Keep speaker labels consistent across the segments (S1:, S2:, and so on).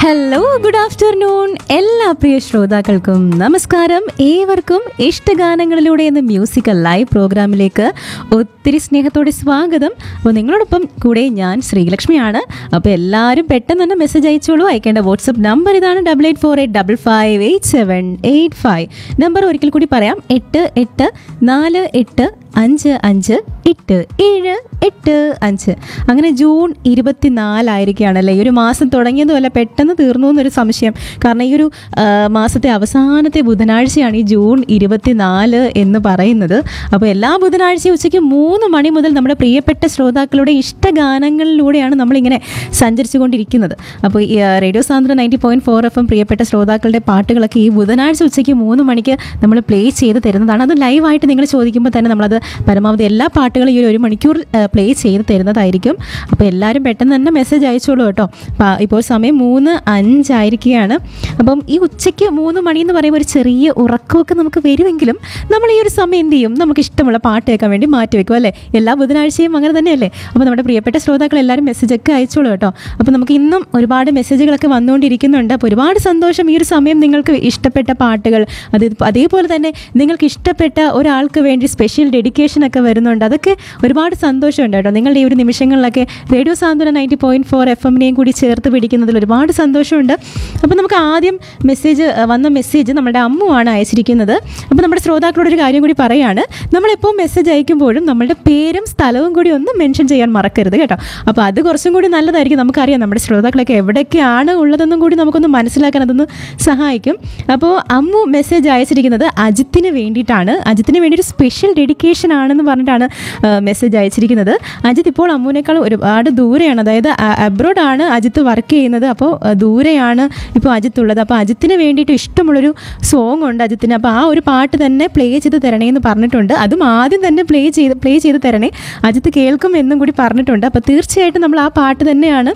S1: hello good afternoon എല്ലാ പ്രിയ ശ്രോതാക്കൾക്കും നമസ്കാരം ഏവർക്കും ഇഷ്ടഗാനങ്ങളിലൂടെ എന്ന മ്യൂസിക്കൽ ലൈവ് പ്രോഗ്രാമിലേക്ക് ഒത്തിരി സ്നേഹത്തോടെ സ്വാഗതം അപ്പോൾ നിങ്ങളോടൊപ്പം കൂടെ ഞാൻ ശ്രീലക്ഷ്മിയാണ് അപ്പോൾ എല്ലാവരും പെട്ടെന്ന് തന്നെ മെസ്സേജ് അയച്ചോളൂ അയക്കേണ്ട വാട്സപ്പ് നമ്പർ ഇതാണ് double eight four eight double five eight seven eight five number ഒരിക്കൽ കൂടി പറയാം എട്ട് എട്ട് നാല് എട്ട് അഞ്ച് അഞ്ച് എട്ട് ഏഴ് എട്ട് അഞ്ച് അങ്ങനെ ജൂൺ ഇരുപത്തിനാലായിരിക്കുകയാണല്ലേ ഈ ഒരു മാസം തുടങ്ങിയതുമല്ല പെട്ടെന്ന് തീർന്നു എന്നൊരു സംശയം കാരണം ഈ ഒരു ആ, മാസത്തെ അവസാനത്തെ ബുധനാഴ്ചയാണ് ഈ ജൂൺ ഇരുപത്തിനാല് എന്ന് പറയുന്നത് അപ്പോൾ എല്ലാ ബുധനാഴ്ചയും ഉച്ചയ്ക്ക് മൂന്ന് മണി മുതൽ നമ്മുടെ പ്രിയപ്പെട്ട ശ്രോതാക്കളുടെ ഇഷ്ടഗാനങ്ങളിലൂടെയാണ് നമ്മളിങ്ങനെ സഞ്ചരിച്ചു കൊണ്ടിരിക്കുന്നത് അപ്പോൾ ഈ ആ, റേഡിയോ സാന്ദ്ര ninety point four F M പ്രിയപ്പെട്ട ശ്രോതാക്കളുടെ പാട്ടുകളൊക്കെ ഈ ബുധനാഴ്ച ഉച്ചയ്ക്ക് മൂന്ന് മണിക്ക് നമ്മൾ പ്ലേ ചെയ്ത് തരുന്നതാണ് അത് ലൈവായിട്ട് നിങ്ങൾ ചോദിക്കുമ്പോൾ തന്നെ നമ്മളത് പരമാവധി എല്ലാ പാട്ടുകളും ഈ ഒരു ഒരു മണിക്കൂർ പ്ലേ ചെയ്ത് തരുന്നതായിരിക്കും അപ്പോൾ എല്ലാവരും പെട്ടെന്ന് തന്നെ മെസ്സേജ് അയച്ചോളൂ കേട്ടോ അപ്പോൾ ഇപ്പോൾ സമയം മൂന്ന് അഞ്ചായിരിക്കുകയാണ് അപ്പം ഈ ഉച്ചയ്ക്ക് മൂന്ന് മണി എന്ന് പറയുമ്പോൾ ഒരു ചെറിയ ഉറക്കമൊക്കെ നമുക്ക് വരുമെങ്കിലും നമ്മൾ ഈ ഒരു സമയം എന്ത് ചെയ്യും നമുക്ക് ഇഷ്ടമുള്ള പാട്ട് കേൾക്കാൻ വേണ്ടി മാറ്റി വെക്കും അല്ലേ എല്ലാ ബുധനാഴ്ചയും അങ്ങനെ തന്നെയല്ലേ അപ്പോൾ നമ്മുടെ പ്രിയപ്പെട്ട ശ്രോതാക്കൾ എല്ലാവരും മെസ്സേജൊക്കെ അയച്ചോളൂ കേട്ടോ അപ്പോൾ നമുക്ക് ഇന്നും ഒരുപാട് മെസ്സേജുകളൊക്കെ വന്നുകൊണ്ടിരിക്കുന്നുണ്ട് അപ്പോൾ ഒരുപാട് സന്തോഷം ഈ ഒരു സമയം നിങ്ങൾക്ക് ഇഷ്ടപ്പെട്ട പാട്ടുകൾ അത് അതേപോലെ തന്നെ നിങ്ങൾക്ക് ഇഷ്ടപ്പെട്ട ഒരാൾക്ക് വേണ്ടി സ്പെഷ്യൽ ഡെഡിക്കേഷൻ ഒക്കെ വരുന്നുണ്ട് അതൊക്കെ ഒരുപാട് സന്തോഷമുണ്ട് കേട്ടോ നിങ്ങളുടെ ഈ ഒരു നിമിഷങ്ങളിലൊക്കെ റേഡിയോ സാന്ത്വന നയൻറ്റി പോയിന്റ് ഫോർ എഫ് എമ്മിനെയും കൂടി ചേർത്ത് പിടിക്കുന്നതിൽ ഒരുപാട് സന്തോഷമുണ്ട് അപ്പോൾ നമുക്ക് ആദ്യം മെസ്സേജ് വന്ന മെസ്സേജ് നമ്മുടെ അമ്മുവാണ് അയച്ചിരിക്കുന്നത് അപ്പോൾ നമ്മുടെ ശ്രോതാക്കളോട് ഒരു കാര്യം കൂടി പറയാണ് നമ്മളെപ്പോൾ മെസ്സേജ് അയക്കുമ്പോഴും നമ്മളുടെ പേരും സ്ഥലവും കൂടി ഒന്ന് മെൻഷൻ ചെയ്യാൻ മറക്കരുത് കേട്ടോ അപ്പോൾ അത് കുറച്ചും കൂടി നല്ലതായിരിക്കും നമുക്കറിയാം നമ്മുടെ ശ്രോതാക്കളൊക്കെ എവിടെയൊക്കെയാണ് ഉള്ളതെന്നും കൂടി നമുക്കൊന്ന് മനസ്സിലാക്കാൻ അതൊന്ന് സഹായിക്കും അപ്പോൾ അമ്മു മെസ്സേജ് അയച്ചിരിക്കുന്നത് അജിത്തിന് വേണ്ടിയിട്ടാണ് അജിത്തിന് വേണ്ടി ഒരു സ്പെഷ്യൽ ഡെഡിക്കേഷൻ ആണെന്ന് പറഞ്ഞിട്ടാണ് മെസ്സേജ് അയച്ചിരിക്കുന്നത് അജിത്ത് ഇപ്പോൾ അമ്മുവിനേക്കാൾ ഒരുപാട് ദൂരെയാണ് അതായത് അബ്രോഡ് ആണ് അജിത്ത് വർക്ക് ചെയ്യുന്നത് അപ്പോൾ ആ, ദൂരെയാണ് ഇപ്പോൾ അജിത്ത് ഉള്ളത് അപ്പോൾ അജിത്തിന് വേണ്ടിയിട്ട് ഇഷ്ടമുള്ളൊരു സോങ് ഉണ്ട് അജിത്തിന് അപ്പോൾ ആ ഒരു പാട്ട് തന്നെ പ്ലേ ചെയ്ത് തരണേ എന്ന് പറഞ്ഞിട്ടുണ്ട് അതും ആദ്യം തന്നെ പ്ലേ ചെയ്ത് പ്ലേ ചെയ്ത് തരണേ അജിത്ത് കേൾക്കും എന്നും കൂടി പറഞ്ഞിട്ടുണ്ട് അപ്പോൾ തീർച്ചയായിട്ടും നമ്മൾ ആ പാട്ട് തന്നെയാണ്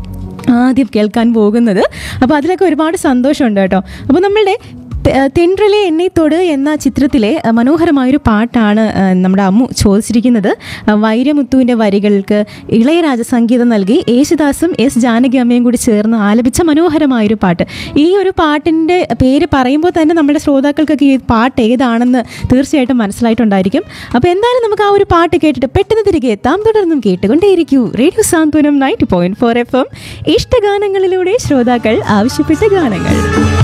S1: ആദ്യം കേൾക്കാൻ പോകുന്നത് അപ്പോൾ അതിലൊക്കെ ഒരുപാട് സന്തോഷമുണ്ട് കേട്ടോ അപ്പോൾ നമ്മളുടെ തെ- തെൻട്രലെ എന്നെ തൊട് എന്ന ചിത്രത്തിലെ അഹ്, മനോഹരമായൊരു പാട്ടാണ് അഹ്, നമ്മുടെ അമ്മു ചോദിച്ചിരിക്കുന്നത് അഹ്, വൈരമുത്തുവിൻ്റെ വരികൾക്ക് ഇളയരാജ സംഗീതം നൽകി യേശുദാസും എസ് ജാനകി അമ്മയും കൂടി ചേർന്ന് ആലപിച്ച മനോഹരമായൊരു പാട്ട് ഈ ഒരു പാട്ടിൻ്റെ പേര് പറയുമ്പോൾ തന്നെ നമ്മുടെ ശ്രോതാക്കൾക്കൊക്കെ ഈ പാട്ട് ഏതാണെന്ന് തീർച്ചയായിട്ടും മനസ്സിലായിട്ടുണ്ടായിരിക്കും അപ്പോൾ എന്തായാലും നമുക്ക് ആ ഒരു പാട്ട് കേട്ടിട്ട് പെട്ടെന്ന് തിരികെ എത്താം തുടർന്നും കേട്ടുകൊണ്ടേയിരിക്കൂ radio Santhwanam ninety point four F M ഇഷ്ടഗാനങ്ങളിലൂടെ ശ്രോതാക്കൾ ആവശ്യപ്പെട്ട ഗാനങ്ങൾ